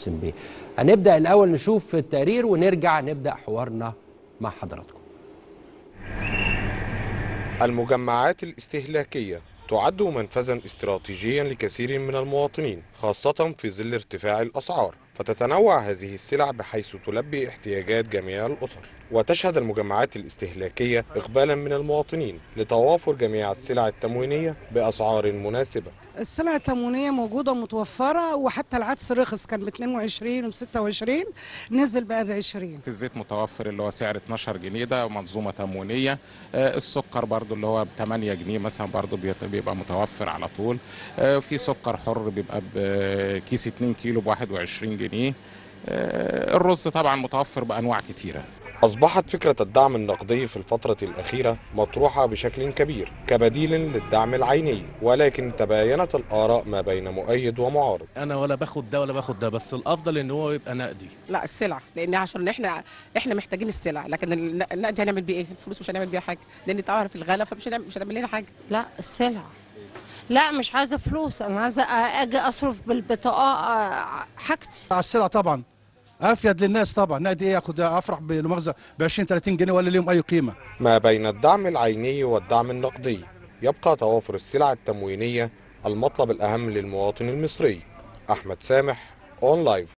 محسن بيه هنبدا الاول نشوف التقرير ونرجع نبدا حوارنا مع حضراتكم المجمعات الاستهلاكية تعد منفذا استراتيجيا لكثير من المواطنين خاصة في ظل ارتفاع الأسعار فتتنوع هذه السلع بحيث تلبي احتياجات جميع الأسر وتشهد المجمعات الاستهلاكية إقبالا من المواطنين لتوافر جميع السلع التموينية بأسعار مناسبة السلع التموينية موجودة متوفرة وحتى العدس رخص كان ب 22 و 26 نزل بقى ب 20 الزيت متوفر اللي هو سعر 12 جنيه ده منظومه تموينيه آه، السكر برضو اللي هو ب 8 جنيه مثلا برضو بيت- بيبقى متوفر على طول آه، في سكر حر بيبقى بكيس 2 كيلو ب 21 جنيه آه، الرز طبعا متوفر بانواع كتيره أصبحت فكرة الدعم النقدي في الفترة الأخيرة مطروحة بشكل كبير كبديل للدعم العيني ولكن تباينت الآراء ما بين مؤيد ومعارض انا ولا باخد ده ولا باخد ده بس الافضل ان هو يبقى نقدي لا السلع لان عشان احنا احنا محتاجين السلع لكن الن- النقد هنعمل بيه ايه الفلوس مش هنعمل بيها حاجه لان تعرف الغلا فمش هنعمل مش هنعمل لنا حاجه لا السلع لا مش عايزه فلوس انا عايزه اجي اصرف بالبطاقه آه، حاجتي على السلع طبعا افيد للناس طبعا نادي ايه ياخد افرح بالمؤاخذه ب 20 30 جنيه ولا ليهم اي قيمه ما بين الدعم العيني والدعم النقدي يبقى توافر السلع التموينية المطلب الأهم للمواطن المصري أحمد سامح أون لايف